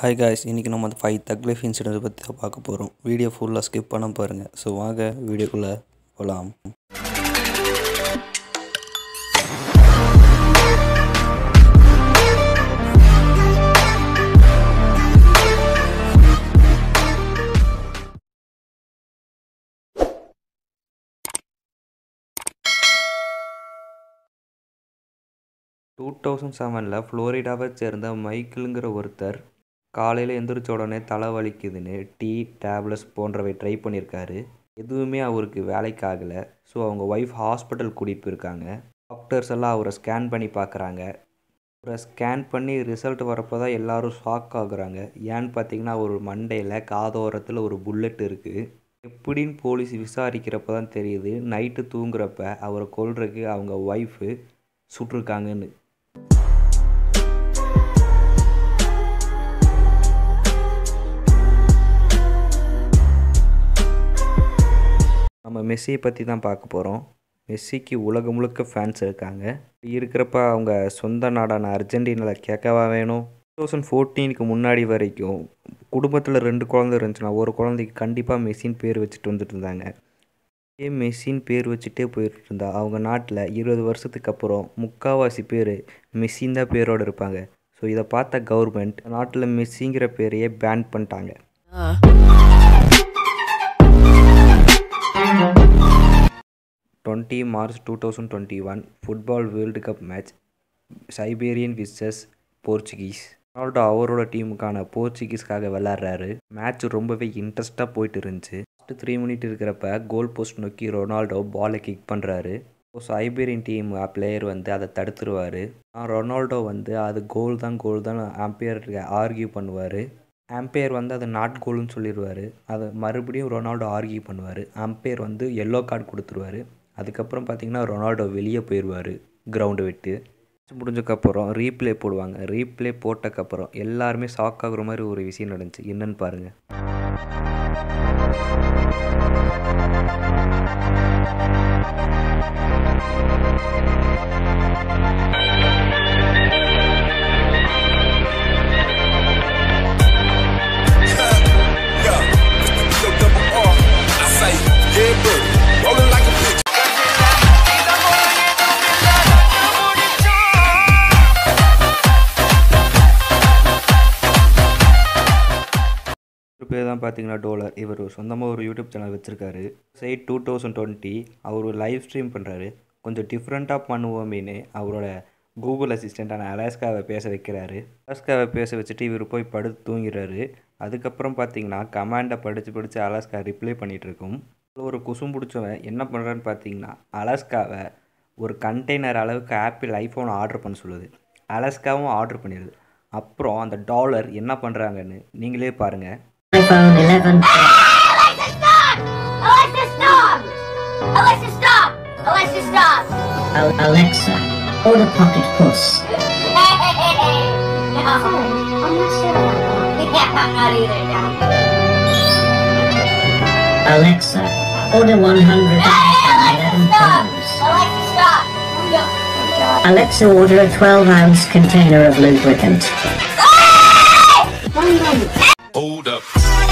Hi guys இன்றைக்கி நம்ம அந்த ஃபைவ் தக் லைஃப் இன்சிடென்ட் பற்றி தான் பார்க்க போகிறோம் வீடியோ ஃபுல்லாக ஸ்கிப் பண்ண பாருங்கள் ஸோ வாங்க வீடியோக்குள்ளே போகலாம் டூ தௌசண்ட் செவனில் ஃப்ளோரிடாவை சேர்ந்த மைக்கிளுங்கிற ஒருத்தர் காலையில் எந்திரிச்ச உடனே தலை வலிக்குதுன்னு டீ டேப்லெட்ஸ் போன்றவை ட்ரை பண்ணியிருக்காரு எதுவுமே அவருக்கு வேலைக்கு ஆகலை ஸோ அவங்க ஒய்ஃப் ஹாஸ்பிட்டல் கூட்டிகிட்டு போயிருக்காங்க டாக்டர்ஸ் எல்லாம் அவரை ஸ்கேன் பண்ணி பார்க்குறாங்க அவரை ஸ்கேன் பண்ணி ரிசல்ட் வரப்போ தான் எல்லோரும் ஷாக் ஆகுறாங்க ஏன்னு பார்த்தீங்கன்னா ஒரு மண்டையில் காதோரத்தில் ஒரு புல்லட் இருக்குது எப்படின்னு போலீஸ் விசாரிக்கிறப்ப தான் தெரியுது நைட்டு தூங்குறப்ப அவரை கொல்றதுக்கு அவங்க ஒய்ஃபு சுட்டிருக்காங்கன்னு நம்ம மெஸ்ஸியை பற்றி தான் பார்க்க போகிறோம் மெஸ்ஸிக்கு உலகம் முழுக்க ஃபேன்ஸ் இருக்காங்க இப்படி இருக்கிறப்ப அவங்க சொந்த நாடான அர்ஜென்டினாவில் கேட்கவா வேணும் டூ தௌசண்ட் ஃபோர்டீனுக்கு முன்னாடி வரைக்கும் குடும்பத்தில் ரெண்டு குழந்தை இருந்துச்சுன்னா ஒரு குழந்தைக்கு கண்டிப்பாக மெஸ்ஸின் பேர் வச்சுட்டு வந்துட்டு இருந்தாங்க இதே மெஸ்ஸின் பேர் வச்சுட்டே போயிட்டு இருந்தா அவங்க நாட்டில் இருபது வருஷத்துக்கு அப்புறம் முக்கால்வாசி பேர் மெஸ்ஸின் தான் பேரோடு இருப்பாங்க ஸோ இதை பார்த்த கவர்மெண்ட் நாட்டில் மெஸ்ஸிங்கிற பேரையே பேன் பண்ணிட்டாங்க twenty March two thousand twenty one football world cup match Siberian versus Portuguese Ronaldo அவரோட டீமுக்கான போர்ச்சுகீஸ்க்காக விளாட்றாரு மேட்ச் ரொம்பவே இன்ட்ரெஸ்ட்டாக போயிட்டு இருந்துச்சு ஃபஸ்ட்டு த்ரீ மினிட் இருக்கிறப்ப கோல் போஸ்ட் நோக்கி ரொனால்டோ பாலை கிக் பண்ணுறாரு ஸோ சைபேரியன் டீம் பிளேயர் வந்து அதை தடுத்துருவார் ரொனால்டோ வந்து அது கோல் தான் கோல் தான் ஆம்பியர் ஆர்கியூ பண்ணுவார் ஆம்பையர் வந்து அது நாட் கோல்னு சொல்லிடுவார் அதை மறுபடியும் ரொனால்டோ ஆர்கியூ பண்ணுவார் அம்பையர் வந்து எல்லோ கார்டு கொடுத்துருவாரு அதுக்கப்புறம் பார்த்தீங்கன்னா ரொனால்டோ வெளியே போயிடுவார் கிரவுண்டை விட்டு முடிஞ்சக்கப்புறம் ரீப்ளே போடுவாங்க ரீப்ளே போட்டக்கப்புறம் எல்லாருமே ஷாக் ஆகுற மாதிரி ஒரு விஷயம் நடந்துச்சு என்னன்னு பாருங்கள் Yeah, Mr. Yo double R. I say, yeah, bro. Rolling like a bitch. ஒரு பேர் தான் பார்த்தீங்கன்னா டோலர் இவர் சொந்தமாக ஒரு யூடியூப் சேனல் வச்சுருக்காரு சைட் டூ தௌசண்ட் டுவெண்ட்டி அவர் ஒரு லைவ் ஸ்ட்ரீம் பண்ணுறாரு கொஞ்சம் டிஃப்ரெண்ட்டாக பண்ணுவோமேனு அவரோட கூகுள் அசிஸ்டண்ட்டான அலாஸ்காவை பேச வைக்கிறாரு அலாஸ்காவை பேச வச்சுட்டு இவர் போய் படுத்து தூங்கிடுறாரு அதுக்கப்புறம் பார்த்தீங்கன்னா கமாண்டை படித்து படித்து அலாஸ்கா ரிப்ளை பண்ணிகிட்ருக்கும் ஒரு குசும் பிடிச்சவன் என்ன பண்ணுறான்னு பார்த்தீங்கன்னா அலாஸ்காவை ஒரு கண்டெய்னர் அளவுக்கு ஆப்பிள் ஐஃபோன் ஆர்டர் பண்ண சொல்லுது அலாஸ்காவும் ஆர்டர் பண்ணிடுது அப்புறம் அந்த டாலர் என்ன பண்ணுறாங்கன்னு நீங்களே பாருங்கள் iPhone 11 Pro. Alexa, stop! Alexa, stop! Alexa, stop! Al- Alexa, order Pocket Puss. no. I'm not sure Yeah, I'm not either. No. Alexa, order 111 Stop! pounds. Alexa, stop! No. Alexa, order a 12 ounce container of lubricant. Hold up.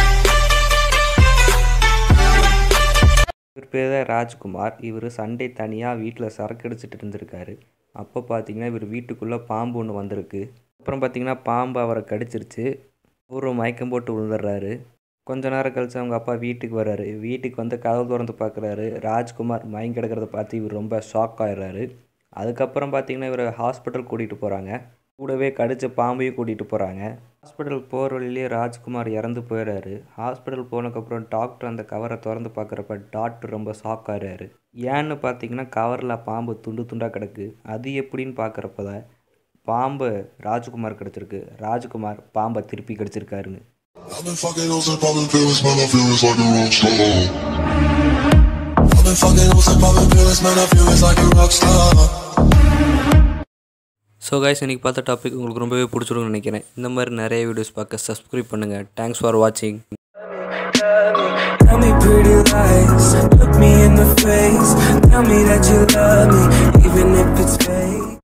இவர் பேர் தான் ராஜ்குமார் இவர் Sunday தனியாக வீட்டில் சரக்கு அடிச்சிட்டு இருந்திருக்காரு அப்போ பார்த்தீங்கன்னா இவர் வீட்டுக்குள்ளே பாம்பு ஒன்று வந்திருக்கு அப்புறம் பார்த்தீங்கன்னா பாம்பு அவரை கடிச்சிருச்சு ஒரு மயக்கம் போட்டு விழுந்துடுறாரு கொஞ்ச நேரம் கழிச்சு அவங்க அப்பா வீட்டுக்கு வர்றாரு வீட்டுக்கு வந்து கதவு திறந்து பார்க்குறாரு ராஜ்குமார் மயங்கி கிடக்கிறத பார்த்து இவர் ரொம்ப ஷாக் ஆயிடுறாரு அதுக்கப்புறம் பார்த்தீங்கன்னா இவர் ஹாஸ்பிட்டல் கூட்டிகிட்டு போகிறாங்க கூடவே கடிச்ச பாம்பையும் கூட்டிகிட்டு போகிறாங்க ஹாஸ்பிட்டல் போகிற வழியிலே ராஜ்குமார் இறந்து போயிடுறாரு ஹாஸ்பிட்டல் போனதுக்கப்புறம் டாக்டர் அந்த கவரை திறந்து பார்க்குறப்ப டாக்டர் ரொம்ப ஷாக் ஆகிறாரு ஏன்னு பார்த்தீங்கன்னா கவரில் பாம்பு துண்டு துண்டாக கிடக்கு அது எப்படின்னு பார்க்குறப்ப தான் பாம்பு ராஜ்குமார் கிடச்சிருக்கு ராஜ்குமார் பாம்பை திருப்பி கிடச்சிருக்காருங்க I've been fucking hoes and popping pills, man, I feel it's like a rock star. I've been fucking hoes and popping pills, man, I feel it's like a rock star. So guys இன்றைக்கி பார்த்த topic உங்களுக்கு ரொம்பவே பிடிச்சிருக்கும்னு நினைக்கிறேன் இந்த மாதிரி நிறைய videos பார்க்க சப்ஸ்கிரைப் பண்ணுங்கள் தேங்க்ஸ் ஃபார் வாட்சிங் Tell me pretty lies, look me in the face. Tell me that you love me, even if it's fake.